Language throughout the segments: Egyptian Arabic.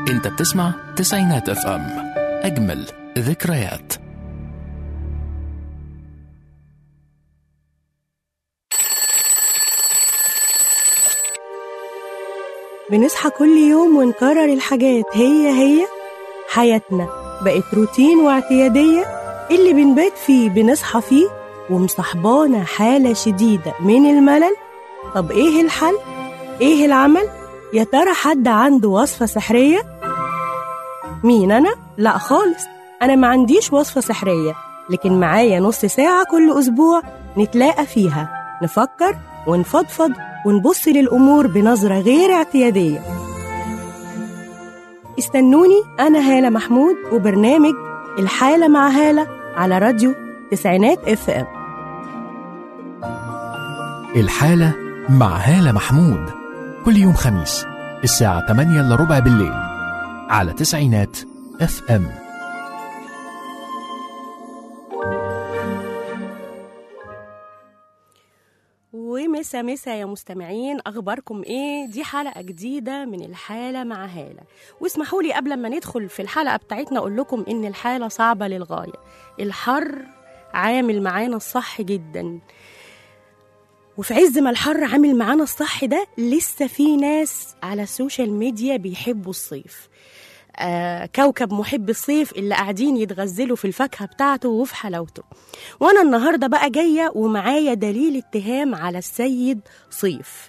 انت بتسمع تسعينات اف ام اجمل ذكريات بنصحى كل يوم ونكرر الحاجات هي هي حياتنا بقت روتين واعتيادية اللي بنبات فيه بنصحى فيه ومصاحبانا حالة شديدة من الملل طب ايه الحل؟ ايه العمل؟ يا ترى حد عنده وصفة سحرية؟ مين أنا؟ لا خالص أنا ما عنديش وصفة سحرية لكن معايا نص ساعة كل أسبوع نتلاقى فيها نفكر ونفضفض ونبص للأمور بنظرة غير اعتيادية استنوني أنا هالة محمود وبرنامج الحالة مع هالة على راديو تسعينات اف ام الحالة مع هالة محمود كل يوم خميس الساعة 8 إلا ربع بالليل على تسعينات اف ام ومسا مسا يا مستمعين اخباركم ايه دي حلقه جديده من الحاله مع هاله واسمحوا لي قبل ما ندخل في الحلقه بتاعتنا اقول لكم ان الحاله صعبه للغايه الحر عامل معانا الصح جدا وفي عز ما الحر عامل معانا الصح ده لسه في ناس على السوشيال ميديا بيحبوا الصيف آه كوكب محب الصيف اللي قاعدين يتغزلوا في الفاكهة بتاعته وفي حلاوته وأنا النهاردة بقى جاية ومعايا دليل اتهام على السيد صيف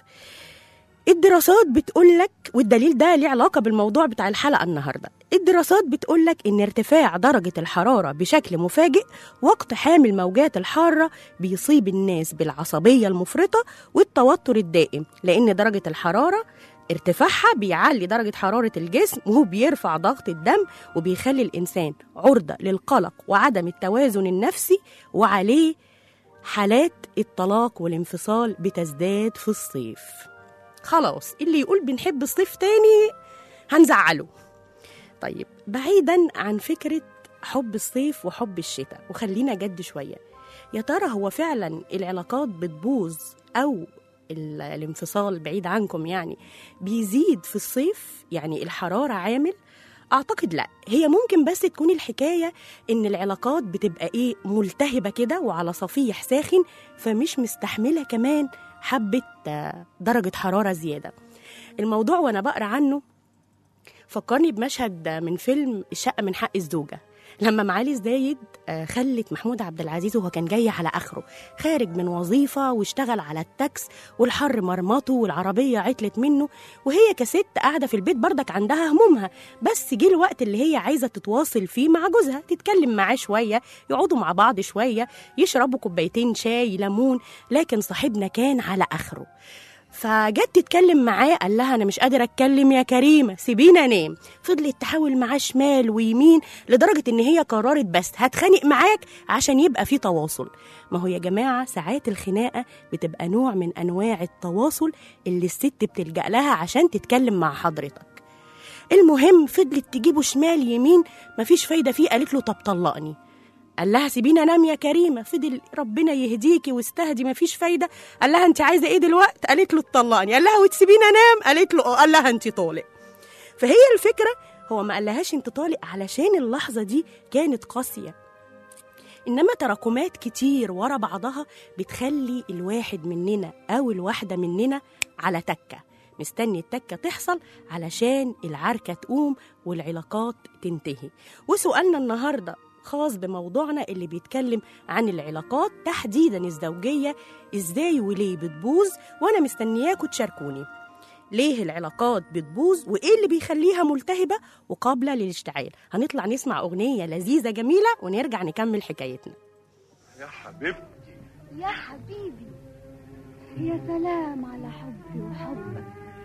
الدراسات بتقولك والدليل ده ليه علاقة بالموضوع بتاع الحلقة النهاردة الدراسات بتقولك إن ارتفاع درجة الحرارة بشكل مفاجئ وقت حامل موجات الحارة بيصيب الناس بالعصبية المفرطة والتوتر الدائم لأن درجة الحرارة ارتفاعها بيعلي درجة حرارة الجسم وبيرفع ضغط الدم وبيخلي الإنسان عرضة للقلق وعدم التوازن النفسي وعليه حالات الطلاق والانفصال بتزداد في الصيف خلاص اللي يقول بنحب الصيف تاني هنزعله طيب بعيدا عن فكرة حب الصيف وحب الشتاء وخلينا جد شوية يا ترى هو فعلا العلاقات بتبوظ أو ال- الانفصال بعيد عنكم يعني بيزيد في الصيف يعني الحرارة عامل أعتقد لا هي ممكن بس تكون الحكاية إن العلاقات بتبقى إيه ملتهبة كده وعلى صفيح ساخن فمش مستحملة كمان حبة آه، درجة حرارة زيادة الموضوع وأنا بقرأ عنه فكرني بمشهد من فيلم الشقة من حق الزوجة لما معالي الزايد آه، خلت محمود عبد العزيز وهو كان جاي على اخره خارج من وظيفه واشتغل على التاكس والحر مرمطه والعربيه عطلت منه وهي كست قاعده في البيت بردك عندها همومها بس جه الوقت اللي هي عايزه تتواصل فيه مع جوزها تتكلم معاه شويه يقعدوا مع بعض شويه يشربوا كوبايتين شاي ليمون لكن صاحبنا كان على اخره فجت تتكلم معاه قال لها انا مش قادر اتكلم يا كريمه سيبيني انام فضلت تحاول معاه شمال ويمين لدرجه ان هي قررت بس هتخانق معاك عشان يبقى في تواصل ما هو يا جماعه ساعات الخناقه بتبقى نوع من انواع التواصل اللي الست بتلجا لها عشان تتكلم مع حضرتك المهم فضلت تجيبه شمال يمين مفيش فايده فيه قالت له طب طلقني قال لها سيبيني انام يا كريمه فضل ربنا يهديكي واستهدي مفيش فايده قال لها انت عايزه ايه دلوقتي قالت له تطلقني قال لها وتسيبيني انام قالت له اه قال لها انت طالق فهي الفكره هو ما قالهاش انت طالق علشان اللحظه دي كانت قاسيه انما تراكمات كتير ورا بعضها بتخلي الواحد مننا او الواحده مننا على تكه مستني التكه تحصل علشان العركه تقوم والعلاقات تنتهي وسؤالنا النهارده خاص بموضوعنا اللي بيتكلم عن العلاقات تحديدا الزوجيه ازاي وليه بتبوظ وانا مستنياكم تشاركوني ليه العلاقات بتبوظ وايه اللي بيخليها ملتهبه وقابله للاشتعال هنطلع نسمع اغنيه لذيذه جميله ونرجع نكمل حكايتنا يا حبيبتي يا حبيبي يا سلام على حبي وحبك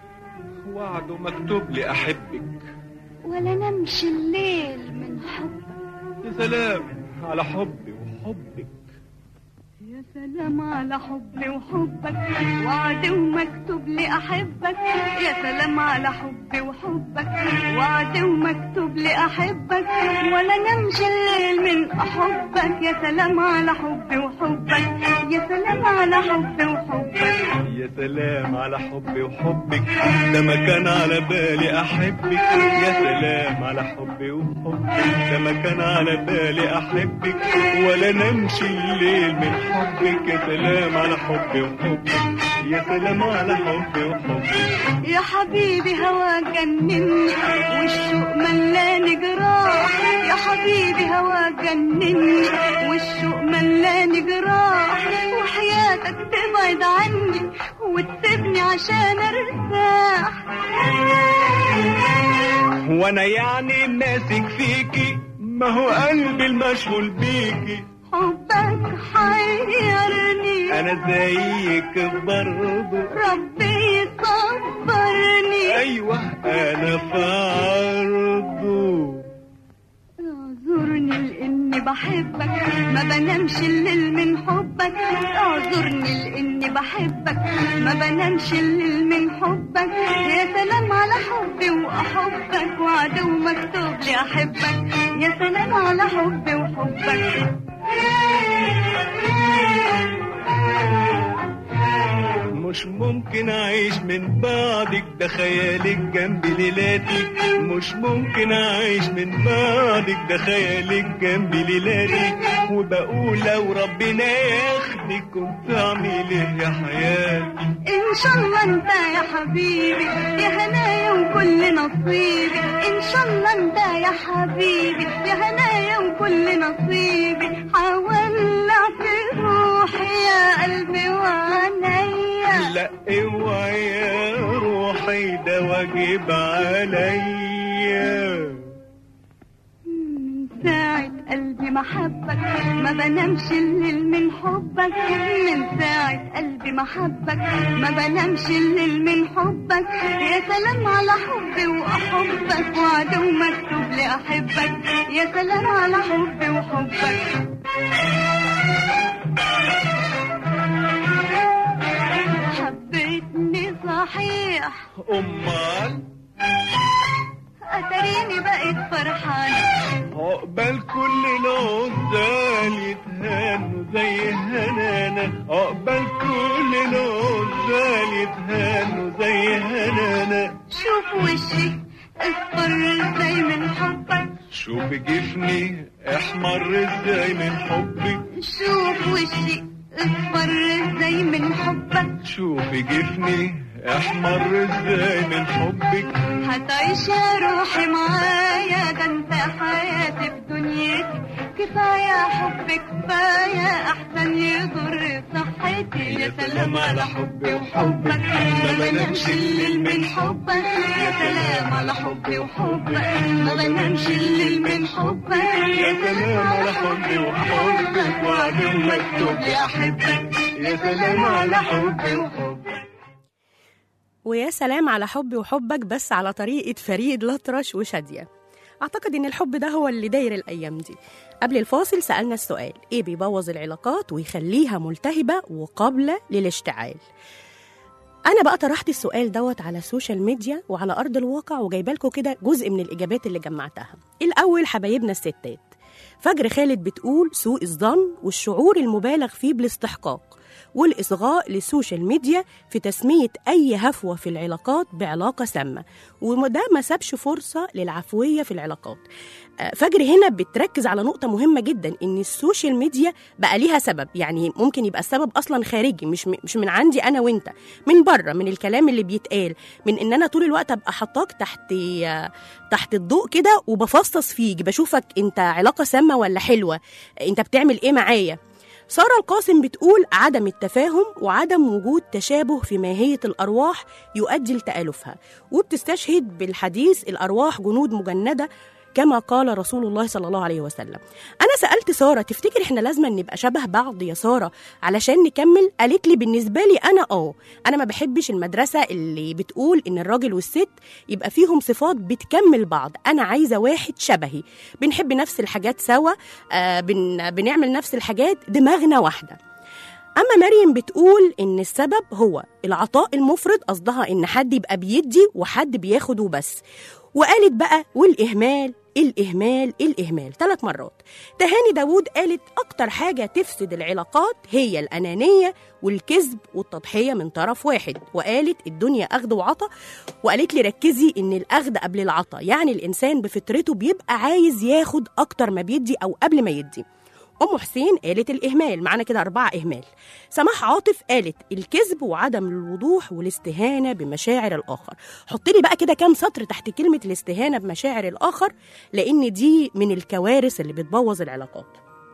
وعد مكتوب لي احبك ولا نمشي الليل من حبك يا سلام على حبي وحبك يا يا سلام على حبي وحبك وعد ومكتوب لي احبك يا سلام على حبي وحبك وعد ومكتوب لي احبك ولا نمشي الليل من احبك يا سلام على حبي وحبك يا سلام على حبي وحبك يا سلام على حبي وحبك ده ما كان على بالي احبك يا سلام على حبي وحبك ده ما كان على بالي احبك ولا نمشي الليل من حبك يا سلام على حبي وحبك يا سلام على حبي وحبك يا حبيبي هواك جنني والشوق ملاني جراح يا حبيبي هواك جنني والشوق ملاني جراح وحياتك تبعد عني وتسيبني عشان ارتاح وانا يعني ماسك فيكي ما هو قلبي المشغول بيكي حبك حيرني انا زيك برضه ربي يصبرني ايوه انا في عرضه اعذرني لاني بحبك ما بنامش الليل من حبك اعذرني لاني بحبك ما بنامش الليل من حبك يا سلام على حبي واحبك وعدو مكتوب لي احبك يا سلام على حبي وحبك مش ممكن اعيش من بعدك ده خيالك جنب ليلاتي مش ممكن اعيش من بعدك ده خيالك جنب ليلاتي وبقول لو ربنا ياخدك كنت اعمل ايه يا حياتي ان شاء الله انت يا حبيبي يا هنايا وكل نصيبي ان شاء الله انت يا حبيبي يا هنايا وكل نصيبي حولع في روحي يا قلبي وعينيا لا اوعي يا روحي ده واجب عليا من ساعة قلبي محبك ما بنامش الليل من حبك من ساعة قلبي محبك ما بنامش الليل من حبك يا سلام على حبي وأحبك وعدو مكتوب لي أحبك يا سلام على حبي وحبك حبيتني صحيح امال أتريني بقيت فرحانة عقبال كل العزال يتهانوا زي هنانا عقبال كل العزال يتهانوا زي هنانا شوف وشي اصفر ازاي من حبك شوف جفني احمر ازاي من حبك شوف وشي اصفر ازاي من حبك شوف جفني احمر ازاي من حبك هتعيش يا روحي معايا ده انت حياتي في دنيتي كفاية حب كفاية احسن يضر صحتي يا سلام على حبي وحبك ما بنامش الليل من حبك يا سلام على حبي وحبك ما بنامش الليل من حبك يا سلام على حبي وحبك وعدو مكتوب لي احبك يا سلام على حبي وحبك ويا سلام على حبي وحبك بس على طريقة فريد الأطرش وشادية أعتقد إن الحب ده هو اللي داير الأيام دي قبل الفاصل سألنا السؤال إيه بيبوظ العلاقات ويخليها ملتهبة وقابلة للاشتعال أنا بقى طرحت السؤال دوت على السوشيال ميديا وعلى أرض الواقع وجايبه لكم كده جزء من الإجابات اللي جمعتها الأول حبايبنا الستات فجر خالد بتقول سوء الظن والشعور المبالغ فيه بالاستحقاق والإصغاء للسوشيال ميديا في تسمية أي هفوة في العلاقات بعلاقة سامة وده ما سابش فرصة للعفوية في العلاقات آه، فجر هنا بتركز على نقطة مهمة جدا إن السوشيال ميديا بقى ليها سبب يعني ممكن يبقى السبب أصلا خارجي مش م- مش من عندي أنا وأنت من بره من الكلام اللي بيتقال من إن أنا طول الوقت أبقى حطاك تحت آه، تحت الضوء كده وبفصص فيك بشوفك أنت علاقة سامة ولا حلوة أنت بتعمل إيه معايا سارة القاسم بتقول عدم التفاهم وعدم وجود تشابه في ماهية الأرواح يؤدي لتآلفها وبتستشهد بالحديث الأرواح جنود مجندة كما قال رسول الله صلى الله عليه وسلم أنا سألت سارة تفتكر إحنا لازم نبقى شبه بعض يا سارة علشان نكمل قالت لي بالنسبة لي أنا آه أنا ما بحبش المدرسة اللي بتقول إن الراجل والست يبقى فيهم صفات بتكمل بعض أنا عايزة واحد شبهي بنحب نفس الحاجات سوا آه بن بنعمل نفس الحاجات دماغنا واحدة أما مريم بتقول إن السبب هو العطاء المفرط قصدها إن حد يبقى بيدي وحد بياخد وبس وقالت بقى والإهمال الإهمال الإهمال ثلاث مرات تهاني داوود قالت أكتر حاجة تفسد العلاقات هي الأنانية والكذب والتضحية من طرف واحد وقالت الدنيا أخذ وعطا وقالت لي ركزي إن الأخذ قبل العطا يعني الإنسان بفطرته بيبقى عايز ياخد أكتر ما بيدي أو قبل ما يدي أم حسين قالت الإهمال معنا كده أربعة إهمال سماح عاطف قالت الكذب وعدم الوضوح والاستهانة بمشاعر الآخر حط لي بقى كده كام سطر تحت كلمة الاستهانة بمشاعر الآخر لأن دي من الكوارث اللي بتبوظ العلاقات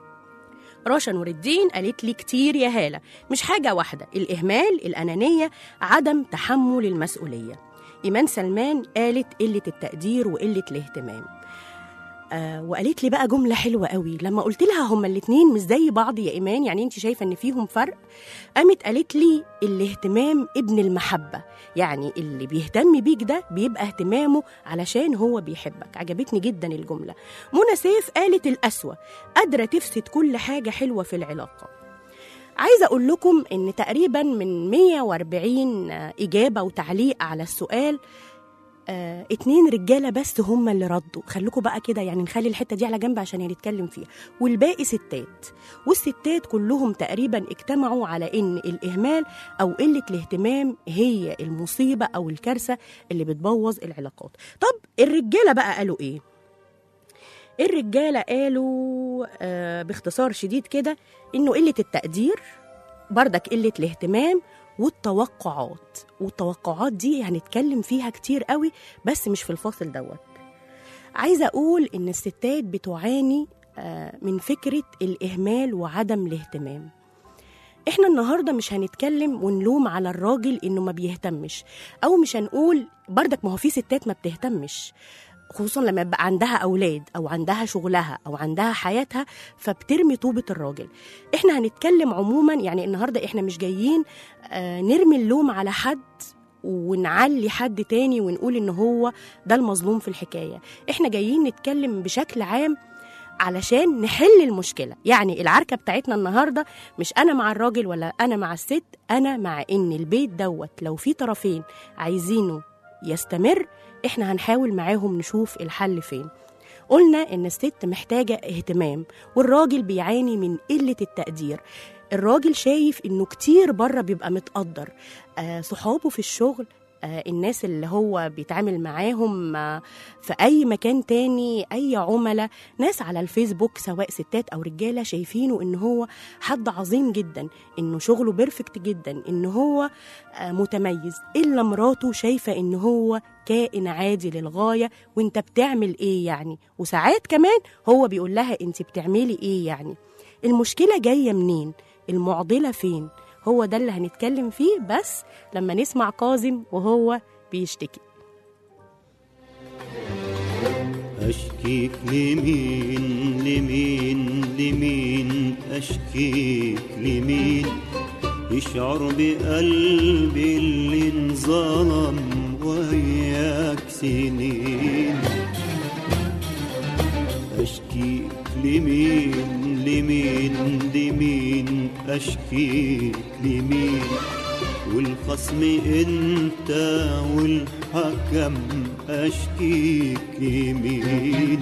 رشا نور الدين قالت لي كتير يا هالة مش حاجة واحدة الإهمال الأنانية عدم تحمل المسؤولية إيمان سلمان قالت قلة التقدير وقلة الاهتمام آه وقالت لي بقى جملة حلوة قوي لما قلت لها هما الاتنين مش زي بعض يا إيمان يعني أنت شايفة إن فيهم فرق قامت قالت لي الاهتمام ابن المحبة يعني اللي بيهتم بيك ده بيبقى اهتمامه علشان هو بيحبك عجبتني جدا الجملة منى سيف قالت الأسوأ قادرة تفسد كل حاجة حلوة في العلاقة عايزة أقول لكم إن تقريبا من 140 إجابة وتعليق على السؤال آه، اتنين رجاله بس هم اللي ردوا خلوكوا بقى كده يعني نخلي الحته دي على جنب عشان هنتكلم فيها والباقي ستات والستات كلهم تقريبا اجتمعوا على ان الاهمال او قله الاهتمام هي المصيبه او الكارثه اللي بتبوظ العلاقات طب الرجاله بقى قالوا ايه الرجاله قالوا آه باختصار شديد كده انه قله التقدير بردك قله الاهتمام والتوقعات والتوقعات دي هنتكلم فيها كتير قوي بس مش في الفاصل دوت عايزه اقول ان الستات بتعاني آه، من فكره الاهمال وعدم الاهتمام احنا النهارده مش هنتكلم ونلوم على الراجل انه ما بيهتمش او مش هنقول بردك ما هو في ستات ما بتهتمش خصوصا لما يبقى عندها اولاد او عندها شغلها او عندها حياتها فبترمي طوبه الراجل احنا هنتكلم عموما يعني النهارده احنا مش جايين آه، نرمي اللوم على حد ونعلي حد تاني ونقول ان هو ده المظلوم في الحكايه احنا جايين نتكلم بشكل عام علشان نحل المشكله يعني العركه بتاعتنا النهارده مش انا مع الراجل ولا انا مع الست انا مع ان البيت دوت لو في طرفين عايزينه يستمر احنا هنحاول معاهم نشوف الحل فين قلنا ان الست محتاجه اهتمام والراجل بيعاني من قله التقدير الراجل شايف انه كتير بره بيبقى متقدر آه صحابه في الشغل آه الناس اللي هو بيتعامل معاهم آه في اي مكان تاني اي عملاء ناس على الفيسبوك سواء ستات او رجاله شايفينه ان هو حد عظيم جدا انه شغله بيرفكت جدا ان هو آه متميز الا مراته شايفه ان هو كائن عادي للغايه وانت بتعمل ايه يعني وساعات كمان هو بيقول لها انت بتعملي ايه يعني المشكله جايه منين المعضله فين هو ده اللي هنتكلم فيه بس لما نسمع كاظم وهو بيشتكي أشكيك لمين لمين لمين أشكيك لمين يشعر بقلبي اللي انظلم وياك سنين أشكيك لمين لمين لمين أشكيك لمين والخصم انت والحكم اشكيك لمين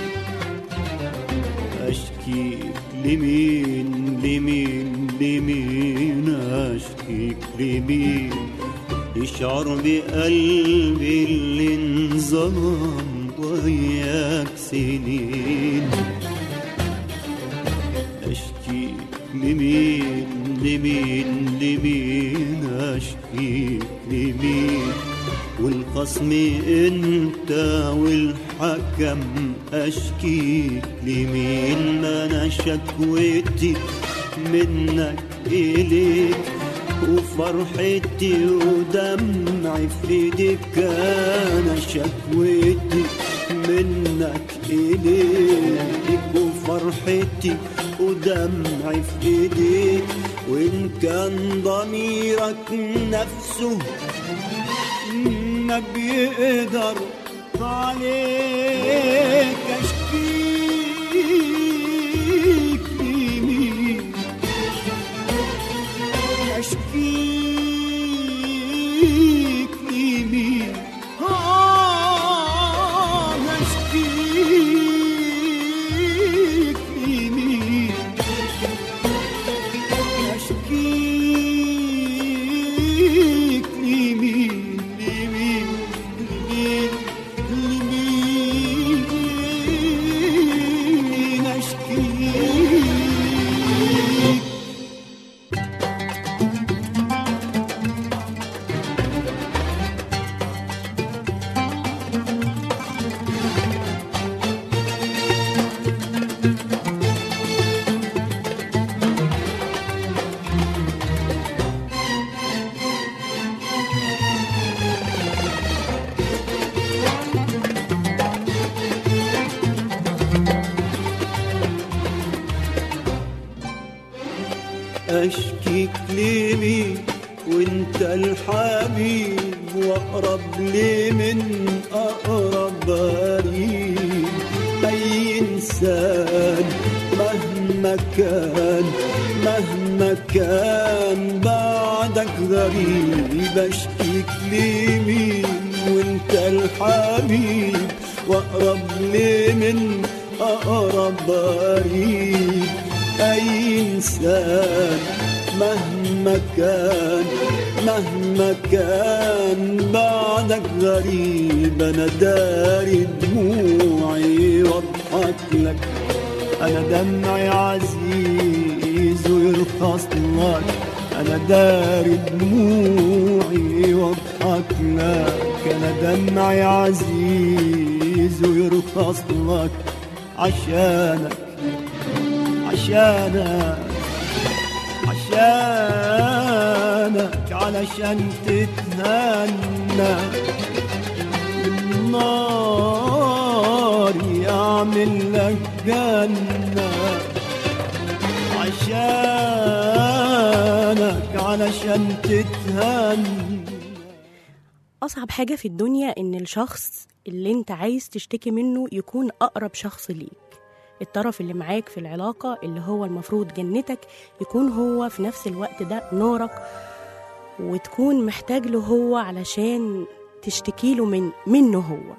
اشكيك لمين لمين لمين اشكيك لمين يشعر بقلبي اللي انظلم وياك سنين اشكيك لمين لمين لمين اشكيك لمين والخصم انت والحكم اشكيك لمين ما انا شكوتي منك اليك وفرحتي ودمعي في ايديك انا شكوتي منك اليك وفرحتي ودمعي في ايديك وان كان ضميرك نفسه ما بيقدر عليك اشكيك لمين بشكيك لمين وانت الحبيب واقرب لي من اقرب قريب اي انسان مهما كان مهما كان بعدك غريب اشكيك لمين وانت الحبيب واقرب لي من اقرب قريب اي انسان مهما كان مهما كان بعدك غريب انا داري دموعي واضحك لك انا دمعي عزيز ويرخص لك انا داري دموعي واضحك لك انا دمعي عزيز ويرخص لك عشانك عشانك عشانك علشان تتهنى بالنار يعمل لك جنة عشانك علشان تتهنى أصعب حاجة في الدنيا إن الشخص اللي أنت عايز تشتكي منه يكون أقرب شخص ليك الطرف اللي معاك في العلاقة اللي هو المفروض جنتك يكون هو في نفس الوقت ده نارك وتكون محتاج له هو علشان تشتكي له من منه هو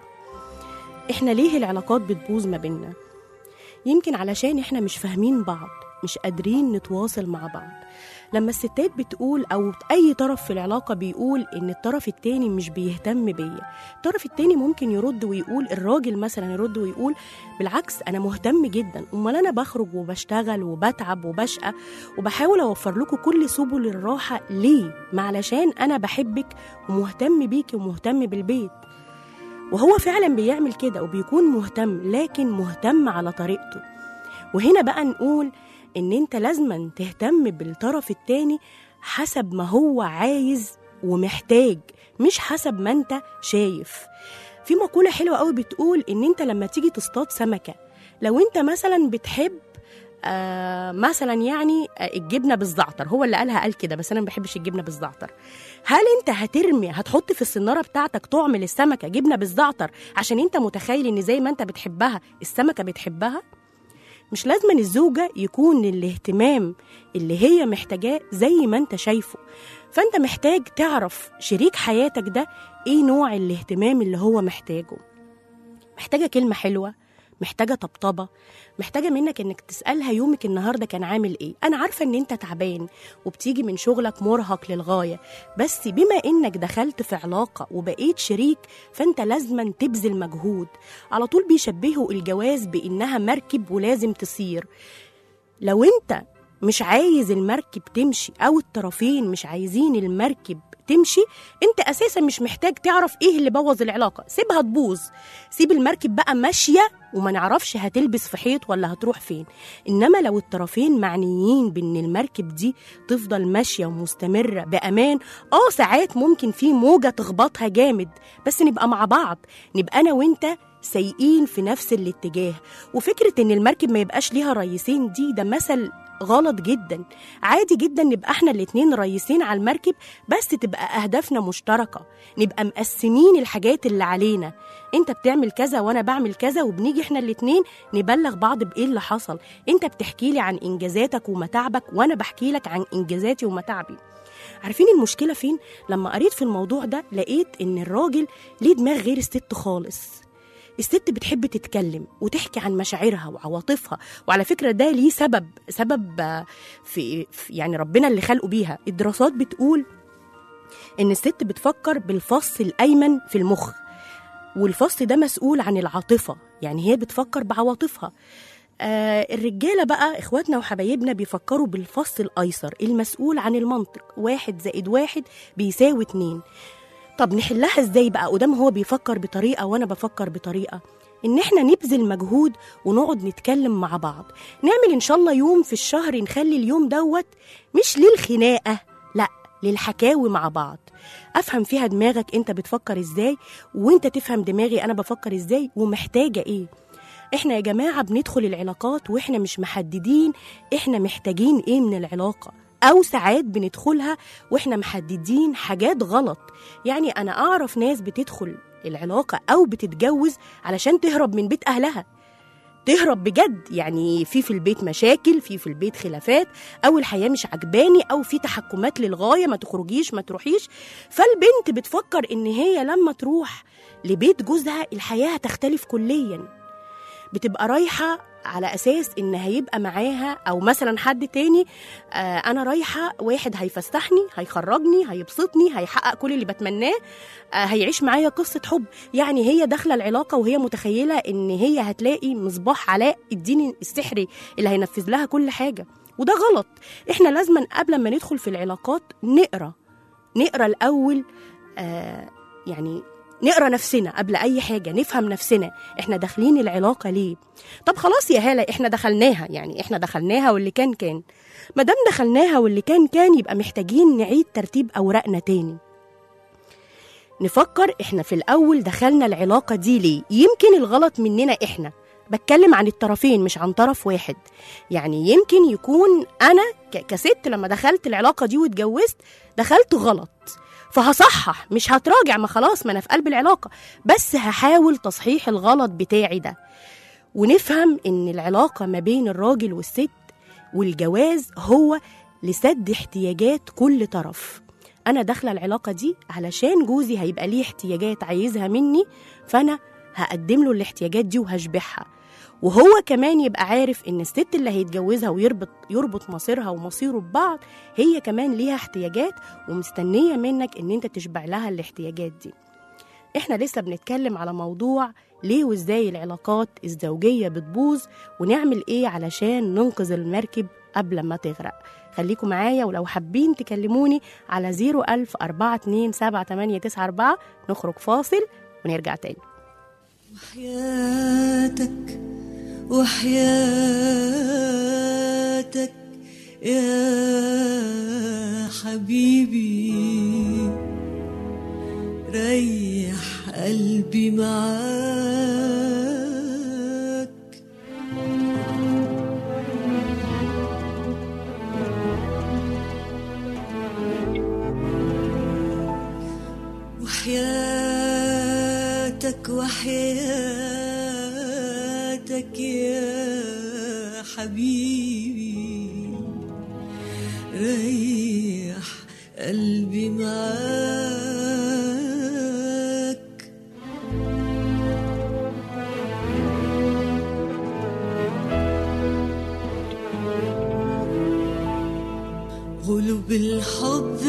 احنا ليه العلاقات بتبوظ ما بينا يمكن علشان احنا مش فاهمين بعض مش قادرين نتواصل مع بعض لما الستات بتقول او اي طرف في العلاقه بيقول ان الطرف التاني مش بيهتم بيا الطرف التاني ممكن يرد ويقول الراجل مثلا يرد ويقول بالعكس انا مهتم جدا امال انا بخرج وبشتغل وبتعب وبشقى وبحاول اوفر لكم كل سبل الراحه ليه ما علشان انا بحبك ومهتم بيكي ومهتم بالبيت وهو فعلا بيعمل كده وبيكون مهتم لكن مهتم على طريقته وهنا بقى نقول ان انت لازما تهتم بالطرف التاني حسب ما هو عايز ومحتاج مش حسب ما انت شايف في مقولة حلوة قوي بتقول ان انت لما تيجي تصطاد سمكة لو انت مثلا بتحب آه مثلا يعني آه الجبنه بالزعتر هو اللي قالها قال كده بس انا ما بحبش الجبنه بالزعتر هل انت هترمي هتحط في السناره بتاعتك تعمل السمكه جبنه بالزعتر عشان انت متخيل ان زي ما انت بتحبها السمكه بتحبها مش لازم الزوجة يكون الاهتمام اللي هي محتاجاه زي ما انت شايفه فانت محتاج تعرف شريك حياتك ده ايه نوع الاهتمام اللي هو محتاجه محتاجة كلمة حلوة محتاجة طبطبة محتاجة منك انك تسألها يومك النهاردة كان عامل ايه انا عارفة ان انت تعبان وبتيجي من شغلك مرهق للغاية بس بما انك دخلت في علاقة وبقيت شريك فانت لازما تبذل مجهود على طول بيشبهوا الجواز بانها مركب ولازم تصير لو انت مش عايز المركب تمشي او الطرفين مش عايزين المركب تمشي انت اساسا مش محتاج تعرف ايه اللي بوظ العلاقه سيبها تبوظ سيب المركب بقى ماشيه وما نعرفش هتلبس في حيط ولا هتروح فين انما لو الطرفين معنيين بان المركب دي تفضل ماشيه ومستمره بامان اه ساعات ممكن في موجه تخبطها جامد بس نبقى مع بعض نبقى انا وانت سايقين في نفس الاتجاه وفكره ان المركب ما يبقاش ليها رئيسين دي ده مثل غلط جدا عادي جدا نبقى احنا الاتنين رئيسين على المركب بس تبقى اهدافنا مشتركه نبقى مقسمين الحاجات اللي علينا انت بتعمل كذا وانا بعمل كذا وبنيجي احنا الاتنين نبلغ بعض بايه اللي حصل انت بتحكي لي عن انجازاتك ومتاعبك وانا بحكي لك عن انجازاتي ومتاعبي عارفين المشكله فين لما قريت في الموضوع ده لقيت ان الراجل ليه دماغ غير الست خالص الست بتحب تتكلم وتحكي عن مشاعرها وعواطفها وعلى فكرة ده ليه سبب سبب آه، في في- يعني ربنا اللي خلقه بيها الدراسات بتقول إن الست بتفكر بالفص الأيمن في المخ والفص ده مسؤول عن العاطفة يعني هي بتفكر بعواطفها آه الرجالة بقى إخواتنا وحبايبنا بيفكروا بالفص الأيسر المسؤول عن المنطق واحد زائد واحد بيساوي اتنين طب نحلها ازاي بقى قدام هو بيفكر بطريقه وانا بفكر بطريقه ان احنا نبذل مجهود ونقعد نتكلم مع بعض نعمل ان شاء الله يوم في الشهر نخلي اليوم دوت مش للخناقه لا للحكاوي مع بعض افهم فيها دماغك انت بتفكر ازاي وانت تفهم دماغي انا بفكر ازاي ومحتاجه ايه احنا يا جماعه بندخل العلاقات واحنا مش محددين احنا محتاجين ايه من العلاقه أو ساعات بندخلها وإحنا محددين حاجات غلط يعني أنا أعرف ناس بتدخل العلاقة أو بتتجوز علشان تهرب من بيت أهلها تهرب بجد يعني في في البيت مشاكل في في البيت خلافات او الحياه مش عجباني او في تحكمات للغايه ما تخرجيش ما تروحيش فالبنت بتفكر ان هي لما تروح لبيت جوزها الحياه هتختلف كليا بتبقى رايحه على اساس ان هيبقى معاها او مثلا حد تاني آه انا رايحه واحد هيفسحني هيخرجني هيبسطني هيحقق كل اللي بتمناه آه هيعيش معايا قصه حب يعني هي داخله العلاقه وهي متخيله ان هي هتلاقي مصباح علاء الدين السحري اللي هينفذ لها كل حاجه وده غلط احنا لازما قبل ما ندخل في العلاقات نقرا نقرا الاول آه يعني نقرا نفسنا قبل اي حاجه نفهم نفسنا احنا داخلين العلاقه ليه طب خلاص يا هاله احنا دخلناها يعني احنا دخلناها واللي كان كان ما دام دخلناها واللي كان كان يبقى محتاجين نعيد ترتيب اوراقنا تاني نفكر احنا في الاول دخلنا العلاقه دي ليه يمكن الغلط مننا احنا بتكلم عن الطرفين مش عن طرف واحد يعني يمكن يكون انا ك- كست لما دخلت العلاقه دي واتجوزت دخلت غلط فهصحح مش هتراجع ما خلاص ما انا في قلب العلاقه بس هحاول تصحيح الغلط بتاعي ده ونفهم ان العلاقه ما بين الراجل والست والجواز هو لسد احتياجات كل طرف انا داخله العلاقه دي علشان جوزي هيبقى ليه احتياجات عايزها مني فانا هقدم له الاحتياجات دي وهشبعها وهو كمان يبقى عارف ان الست اللي هيتجوزها ويربط يربط مصيرها ومصيره ببعض هي كمان ليها احتياجات ومستنيه منك ان انت تشبع لها الاحتياجات دي احنا لسه بنتكلم على موضوع ليه وازاي العلاقات الزوجيه بتبوظ ونعمل ايه علشان ننقذ المركب قبل ما تغرق خليكم معايا ولو حابين تكلموني على 01000 427 نخرج فاصل ونرجع تاني وحياتك وحياتك يا حبيبي ريح قلبي معاك وحياتك وحياتك يا حبيبي ريح قلبي معاك غلب الحب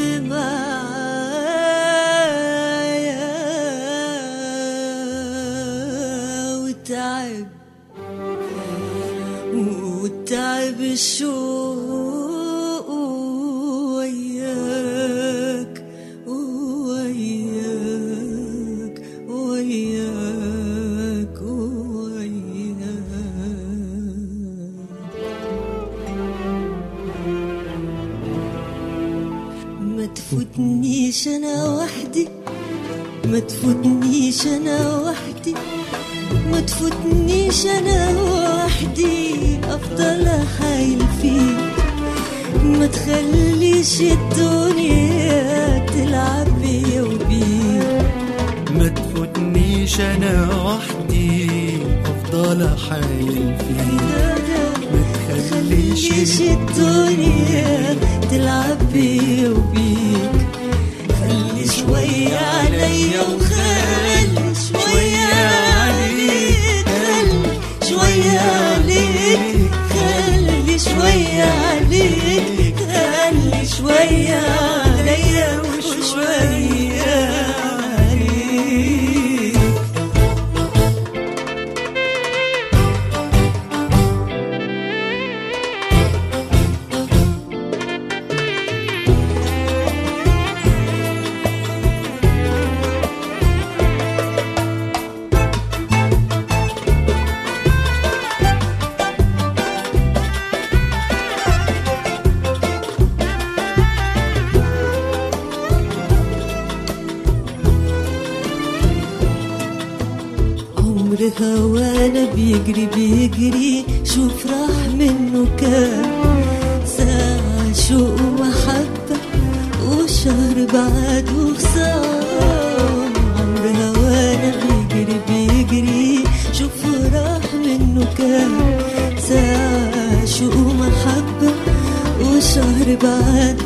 معايا وتعب وتعب الشوق وياك وياك وياك وياك ما تفوتنيش انا وحدي ما تفوتنيش انا وحدي ما تفوتنيش انا وحدي افضل احايل فيك ما تخليش الدنيا تلعب بيا وبيك ما تفوتنيش انا وحدي افضل احايل فيك ما تخليش تخليش الدنيا تلعب بيا وبيك خلي شوية عليا وخلي شوية عليك خلي شوية عليك خلي شوية عليك خلي شوية عليا وشوية عليك عمر هوانا بيجري بيجري شوف راح منه كام ساعة شوق ومحبة وشهر بعد وخصام عمر هوانا بيجري بيجري شوف راح منه كام ساعة شوق ومحبة وشهر بعد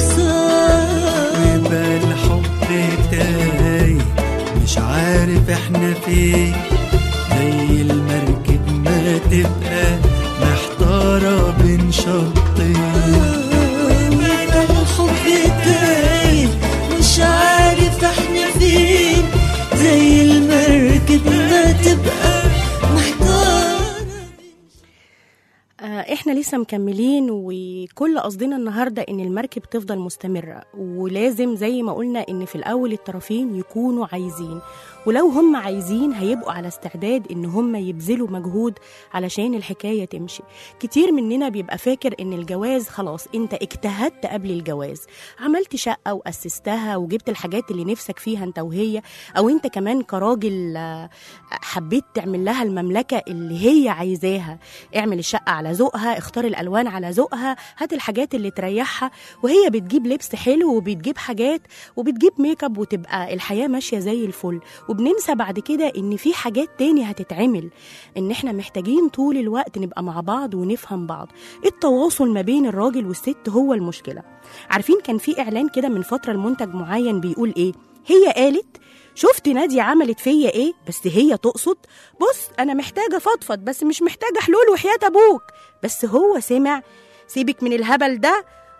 وخصام يبقى الحب تايه مش عارف احنا فين زي المركب ما تبقى محتارة بين شطين ويبقى الحب تايه مش عارف احنا فين زي المركب ما تبقى محتارة آه، احنا لسه مكملين وكل قصدنا النهارده ان المركب تفضل مستمره ولازم زي ما قلنا ان في الاول الطرفين يكونوا عايزين ولو هم عايزين هيبقوا على استعداد ان هم يبذلوا مجهود علشان الحكايه تمشي كتير مننا بيبقى فاكر ان الجواز خلاص انت اجتهدت قبل الجواز عملت شقه واسستها وجبت الحاجات اللي نفسك فيها انت وهي او انت كمان كراجل آه، حبيت تعمل لها المملكه اللي هي عايزاها اعمل الشقه على ذوقها اختار الالوان على ذوقها هات الحاجات اللي تريحها وهي بتجيب لبس حلو وبتجيب حاجات وبتجيب ميك اب وتبقى الحياه ماشيه زي الفل وبننسى بعد كده ان في حاجات تاني هتتعمل ان احنا محتاجين طول الوقت نبقى مع بعض ونفهم بعض التواصل ما بين الراجل والست هو المشكله عارفين كان في اعلان كده من فتره لمنتج معين بيقول ايه هي قالت شفت نادية عملت فيا ايه بس هي تقصد بص انا محتاجة فضفض بس مش محتاجة حلول وحياة ابوك بس هو سمع سيبك من الهبل ده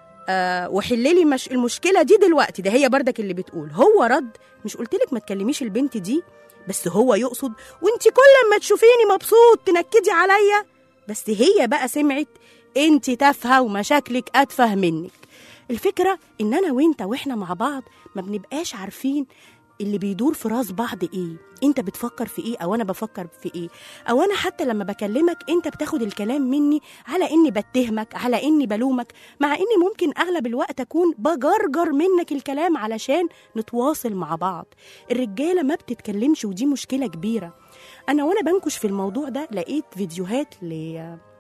آه وحللي مش المشكلة دي دلوقتي ده هي بردك اللي بتقول هو رد مش قلتلك ما تكلميش البنت دي بس هو يقصد وانت كل ما تشوفيني مبسوط تنكدي عليا بس هي بقى سمعت انت تافهة ومشاكلك اتفه منك الفكرة ان انا وانت واحنا مع بعض ما بنبقاش عارفين اللي بيدور في راس بعض ايه انت بتفكر في ايه او انا بفكر في ايه او انا حتى لما بكلمك انت بتاخد الكلام مني على اني بتهمك على اني بلومك مع اني ممكن اغلب الوقت اكون بجرجر منك الكلام علشان نتواصل مع بعض الرجاله ما بتتكلمش ودي مشكله كبيره انا وانا بنكش في الموضوع ده لقيت فيديوهات ل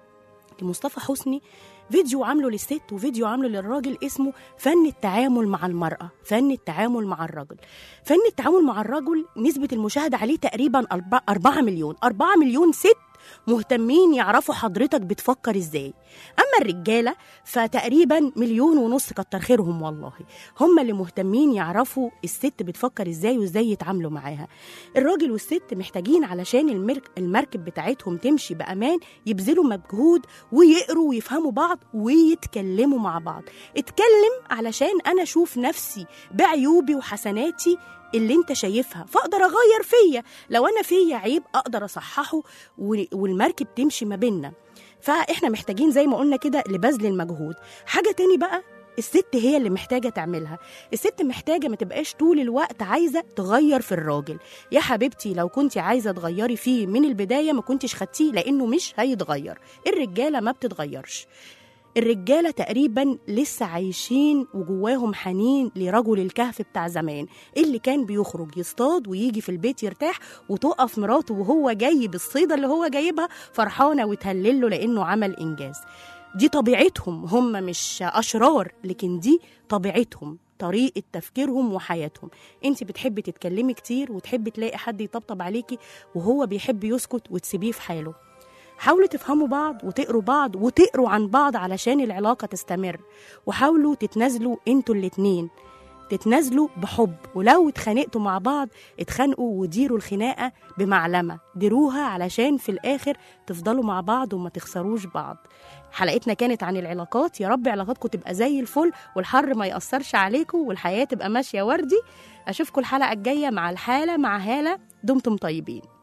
لمصطفى حسني فيديو عامله للست وفيديو عامله للراجل اسمه فن التعامل مع المرأة فن التعامل مع الرجل فن التعامل مع الرجل نسبة المشاهدة عليه تقريبا أربعة- أربعة مليون أربعة مليون ست مهتمين يعرفوا حضرتك بتفكر ازاي اما الرجاله فتقريبا مليون ونص كتر خيرهم والله هم اللي مهتمين يعرفوا الست بتفكر ازاي وازاي يتعاملوا معاها الراجل والست محتاجين علشان المرك المركب بتاعتهم تمشي بامان يبذلوا مجهود ويقروا ويفهموا بعض ويتكلموا مع بعض اتكلم علشان انا اشوف نفسي بعيوبي وحسناتي اللي انت شايفها فاقدر اغير فيا لو انا فيا عيب اقدر اصححه و- والمركب تمشي ما بيننا فاحنا محتاجين زي ما قلنا كده لبذل المجهود حاجه تاني بقى الست هي اللي محتاجة تعملها الست محتاجة ما تبقاش طول الوقت عايزة تغير في الراجل يا حبيبتي لو كنت عايزة تغيري فيه من البداية ما كنتش خدتيه لأنه مش هيتغير الرجالة ما بتتغيرش الرجالة تقريبا لسه عايشين وجواهم حنين لرجل الكهف بتاع زمان اللي كان بيخرج يصطاد ويجي في البيت يرتاح وتقف مراته وهو جاي بالصيدة اللي هو جايبها فرحانة وتهلله لأنه عمل إنجاز دي طبيعتهم هم مش أشرار لكن دي طبيعتهم طريقة تفكيرهم وحياتهم انت بتحبي تتكلمي كتير وتحبي تلاقي حد يطبطب عليكي وهو بيحب يسكت وتسيبيه في حاله حاولوا تفهموا بعض وتقروا بعض وتقروا عن بعض علشان العلاقة تستمر وحاولوا تتنازلوا انتوا الاتنين تتنازلوا بحب ولو اتخانقتوا مع بعض اتخانقوا وديروا الخناقة بمعلمة ديروها علشان في الآخر تفضلوا مع بعض وما تخسروش بعض حلقتنا كانت عن العلاقات يا رب علاقاتكم تبقى زي الفل والحر ما يأثرش عليكم والحياة تبقى ماشية وردي أشوفكم الحلقة الجاية مع الحالة مع هالة دمتم طيبين